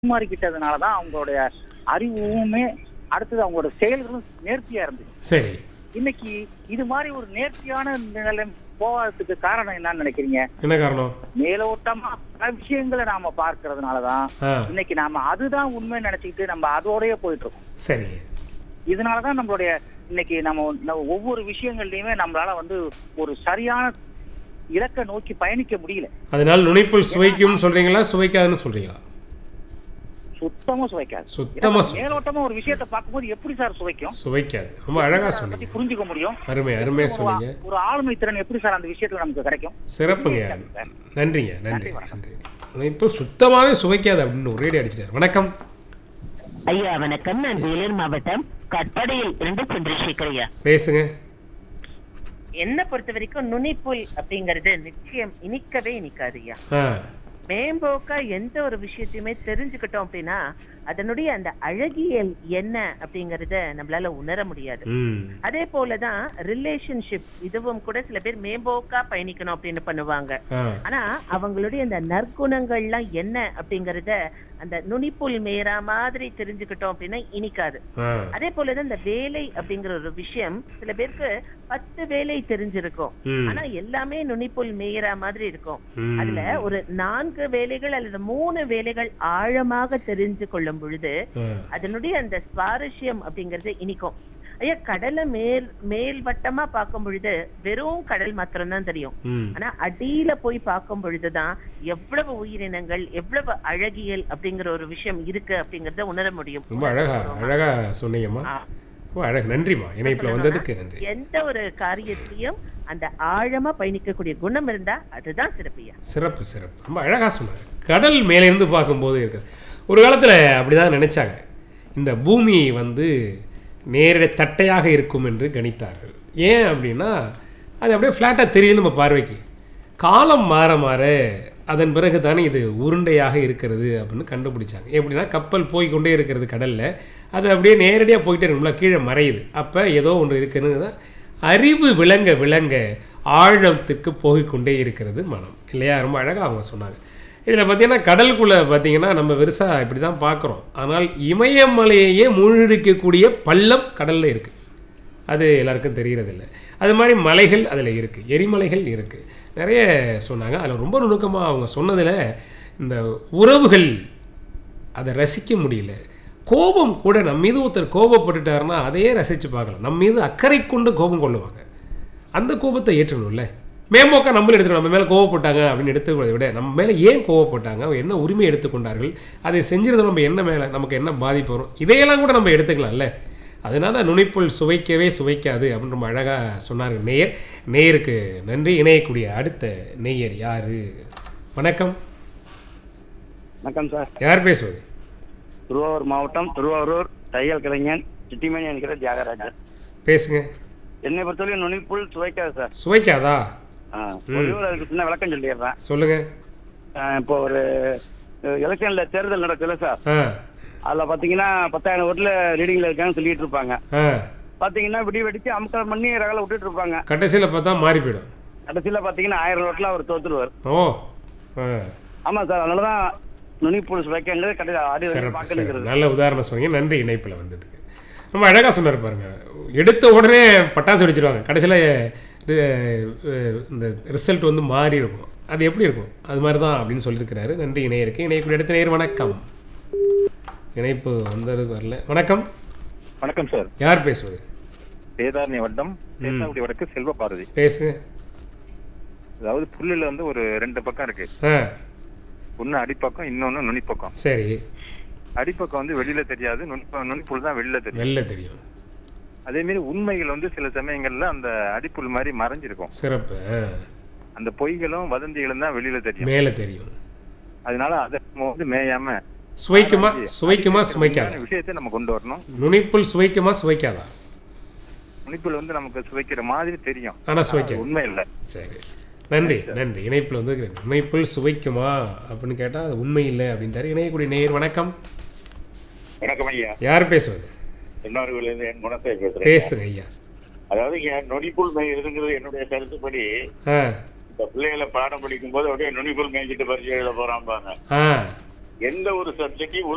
மாறிக்கிட்டதுனால தான் அவங்களுடைய அறிவுமே அடுத்தது அவங்களோட செயல்களும் நேர்த்தியா இருந்துச்சு சரி இன்னைக்கு இது மாதிரி ஒரு நேர்த்தியான நிலை போகாததுக்கு காரணம் என்னன்னு நினைக்கிறீங்க என்ன காரணம் மேலோட்டமா பல விஷயங்களை நாம பார்க்கறதுனாலதான் ஆ இன்னைக்கு நாம அதுதான் உண்மை நினைச்சுக்கிட்டு நம்ம அதோடயே போயிட்டு இருக்கோம் சரி இதனாலதான் நம்மளுடைய இன்னைக்கு நம்ம நம்ம ஒவ்வொரு விஷயங்கள்லயுமே நம்மளால வந்து ஒரு சரியான இலக்கை நோக்கி பயணிக்க முடியல அதனால நுனிப்புல் சுவைக்கும்னு சொல்றீங்களா சுவைக்காதுன்னு சொல்றீங்களா சுத்தமா சுவைக்காது சுத்தமா ஏன்னா, சு- மேலோட்டமா ஒரு விஷயத்தை பார்க்கும்போது எப்படி சார் சுவைக்கும் சுவைக்காது ரொம்ப அழகா அதை பத்தி சொன்னீங்க புரிஞ்சுக்க முடியும் அருமை அருமையா சொன்னீங்க ஒரு- ஒரு ஆளுமை திறன் எப்படி சார் அந்த விஷயத்துல நமக்கு கிடைக்கும் சிறப்புங்க சார். நன்றிங்க நன்றி நன்றி, நன்றி இப்போ சுத்தமாவே சுவைக்காது அப்படின்னு ஒரே அடிச்சிட்டார் வணக்கம் ஐயா வணக்கம் நான் வேலூர் மாவட்டம் கட்பாடியில் இருந்து சந்திரசேகர் ஐயா பேசுங்க என்ன பொறுத்த வரைக்கும் நுனிப்புல் அப்படிங்கறது நிச்சயம் இனிக்கவே இனிக்காது ஐயா ஆ மேம்போக்கா எந்த ஒரு விஷயத்தையுமே தெரிஞ்சுக்கிட்டோம் அப்படின்னா அதனுடைய அந்த அழகியல் என்ன அப்படிங்கறத நம்மளால உணர முடியாது ம் அதே போலதான் ரிலேஷன்ஷிப் இதுவும் கூட சில பேர் மேம்போக்கா பயணிக்கணும் அப்படின்னு பண்ணுவாங்க ஆ ஆனா அவங்களுடைய அந்த நற்குணங்கள்லாம் என்ன அப்படிங்கறத அந்த நுனிப்புல் மேரா மாதிரி தெரிஞ்சுக்கிட்டோம் அப்படின்னா இனிக்காது ஆ அதே போலதான் இந்த வேலை அப்படிங்கிற ஒரு விஷயம் சில பேருக்கு பத்து வேலை தெரிஞ்சிருக்கும் ம் ஆனா எல்லாமே நுனிப்புல் மேயற மாதிரி இருக்கும் ம். அதுல ஒரு நான்கு வேலைகள் அல்லது மூணு வேலைகள் ஆழமாக தெரிஞ்சு கொள்ளும் பொழுது ஆ. அதனுடைய அந்த சுவாரஸ்யம் அப்படிங்கறது இனிக்கும் ஐயா கடலை மேல் மேல் வட்டமா பார்க்கும் பொழுது வெறும் கடல் மாத்திரம்தான் தெரியும் ம் ஆனா அடியில போய் பார்க்கும் பொழுதுதான் எவ்வளவு உயிரினங்கள் எவ்வளவு அழகியல் அப்படிங்கிற ஒரு விஷயம் இருக்கு அப்படிங்கறத உணர முடியும் ரொம்ப அழகா அழகா சொன்னீங்கம்மா ஆ. ரொம்ப அழகு நன்றிம்மா இணைப்புல வந்ததுக்கு நன்றி எந்த ஒரு காரியத்தையும் அந்த ஆழமா பயணிக்கக்கூடிய குணம் இருந்தா அதுதான் சிறப்பியா சிறப்பு சிறப்பு ரொம்ப அழகா சொன்னாங்க கடல் மேலேருந்து பார்க்கும்போது இருக்குது ஒரு காலத்துல அப்படிதான் நினைச்சாங்க இந்த பூமி வந்து நேரடி தட்டையாக இருக்கும் என்று கணித்தார்கள் ஏன் அப்படின்னா அது அப்படியே ஃப்ளாட்டாக தெரியுது நம்ம பார்வைக்கு காலம் மாற மாற அதன் பிறகு தானே இது உருண்டையாக இருக்கிறது அப்படின்னு கண்டுபிடிச்சாங்க எப்படின்னா கப்பல் போய் கொண்டே இருக்கிறது கடலில் அது அப்படியே நேரடியாக போயிட்டே இருக்கும்ல கீழே மறையுது அப்போ ஏதோ ஒன்று இருக்குன்னு தான் அறிவு விளங்க விளங்க ஆழத்துக்கு போய்க்கொண்டே இருக்கிறது மனம் இல்லையா ரொம்ப அழகாக அவங்க சொன்னாங்க இதில் பார்த்தீங்கன்னா கடலுக்குள்ளே பார்த்தீங்கன்னா நம்ம வெறுசாக இப்படி தான் பார்க்குறோம் ஆனால் இமயமலையையே மூழ்கடிக்கக்கூடிய பள்ளம் கடலில் இருக்குது அது எல்லாருக்கும் தெரியறதில்ல அது மாதிரி மலைகள் அதில் இருக்குது எரிமலைகள் இருக்குது நிறைய சொன்னாங்க அதில் ரொம்ப நுணுக்கமாக அவங்க சொன்னதில் இந்த உறவுகள் அதை ரசிக்க முடியல கோபம் கூட நம்ம மீது ஒருத்தர் கோபப்பட்டுட்டாருன்னா அதையே ரசித்து பார்க்கலாம் நம்ம மீது அக்கறை கொண்டு கோபம் கொள்ளுவாங்க அந்த கோபத்தை ஏற்றணும்ல மேம்போக்கா நம்மளும் எடுத்துக்கணும் நம்ம மேலே கோவப்பட்டாங்க அப்படின்னு எடுத்துக்கிறத விட நம்ம மேலே ஏன் கோவப்பட்டாங்க அவங்க என்ன உரிமை எடுத்துக்கொண்டார்கள் அதை செஞ்சிருந்தா நம்ம என்ன மேலே நமக்கு என்ன பாதிப்பு வரும் இதையெல்லாம் கூட நம்ம எடுத்துக்கலாம்ல அதனால நுனிப்புல் சுவைக்கவே சுவைக்காது அப்படின்னு ரொம்ப அழகாக சொன்னார்கள் நேயர் நேயருக்கு நன்றி இணையக்கூடிய அடுத்த நேயர் யாரு வணக்கம் வணக்கம் சார் யார் பேசுவது திருவாரூர் மாவட்டம் திருவாரூர் தையல் கலைஞன் சிட்டிமணி என்கிற தியாகராஜன் பேசுங்க என்னை பொறுத்தவரைக்கும் நுனிப்புல் சுவைக்காது சார் சுவைக்காதா ஆ, ஒரே ஒரு அதுக்கு சின்ன விளக்கம் சொல்லிடுறேன் சொல்லுங்க ஆ, இப்போ ஒரு எலெக்ஷன்ல தேர்தல் நடக்குதுல்ல சார் ஆ அதுல பாத்தீங்கன்னா பத்தாயிரம் ஓட்டுல ரீடிங்ல இருக்கான்னு சொல்லிட்டு இருப்பாங்க ஆ பாத்தீங்கன்னா விடி வெடிச்சு அமுக்கல் பண்ணி ரகல விட்டுட்டு இருப்பாங்க கடைசியில் பார்த்தா மாறி போயிடும் கடைசியில பாத்தீங்கன்னா ஆயிரம் ஓட்டுல அவர் தோத்துருவார் ஓ ஆ ஆமா சார் அதனாலதான் நுனிப்புல் சுவைக்கங்கிறது கடைசி ஆடி வரைக்கும் சிறப்பு சிறப்பு பார்க்கணுங்கிறது நல்ல உதாரணம் சொன்னீங்க நன்றி இணைப்பில் வந்ததுக்கு ரொம்ப அழகாக சொன்னார் பாருங்க எடுத்த உடனே பட்டாசு வெடிச்சிருவாங்க கடைசியில் இந்த ரிசல்ட் வந்து மாறி இருக்கும் அது எப்படி இருக்கும் அது மாதிரி தான் அப்படின்னு சொல்லியிருக்கிறாரு நன்றி இணையருக்கு இணைப்பு எடுத்த நேர் வணக்கம் இணைப்பு வந்தது வரல வணக்கம் வணக்கம் சார் யார் பேசுவது வேதாரண்ய வட்டம் தேசாவுடி வடக்கு செல்வ பாரதி பேசுங்க அதாவது புல்லுல வந்து ஒரு ரெண்டு பக்கம் இருக்கு ஆ ஒன்னு அடிப்பக்கம் இன்னொன்னு நுனிப்பக்கம் சரி அடிப்பக்கம் வந்து வெளியில தெரியாது நுனிப்ப நுனிப்புல் தான் வெளியில தெரியும் வெளில தெரியும் அதே மாதிரி உண்மைகள் வந்து சில சமயங்கள்ல அந்த அடிப்புல் மாதிரி மறைஞ்சிருக்கும் சிறப்பு ஆ. அந்த பொய்களும் வதந்திகளும் தான் வெளியில தெரியும் மேலே தெரியும் அதனால அதை நம்ம வந்து மேயாம சுவைக்குமா சுவைக்குமா சுவைக்காதா உண்மையான விஷயத்தை நம்ம கொண்டு வரணும் நுனிப்புல் சுவைக்குமா சுவைக்காதா நுனிப்புல் வந்து நமக்கு சுவைக்கிற மாதிரி தெரியும் ஆனால் சுவைக்காது உண்மை இல்லை சரி நன்றி நன்றி இணைப்பில் வந்து இணைப்பில் சுவைக்குமா அப்படின்னு கேட்டால் அது உண்மை இல்லை அப்படின்ட்டாரு இணையக்கூடிய நேயர் வணக்கம் வணக்கம் ஐயா யார் பேசுவது எண்ணாறுகளிலிருந்து என் குணத்தை பேசுறேன் பேசுங்க ஐயா அதாவது இங்க நொடிப்புல் மேய்கிறதுங்கிறது என்னுடைய கருத்துப்படி ஆ இந்த பிள்ளைகளை பாடம் படிக்கும் போது அப்படியே நுனிப்புல் மேய்ச்சிட்டு பரிசு எழுத போறாம்பாங்க ஆ எந்த ஒரு சப்ஜெக்டையும்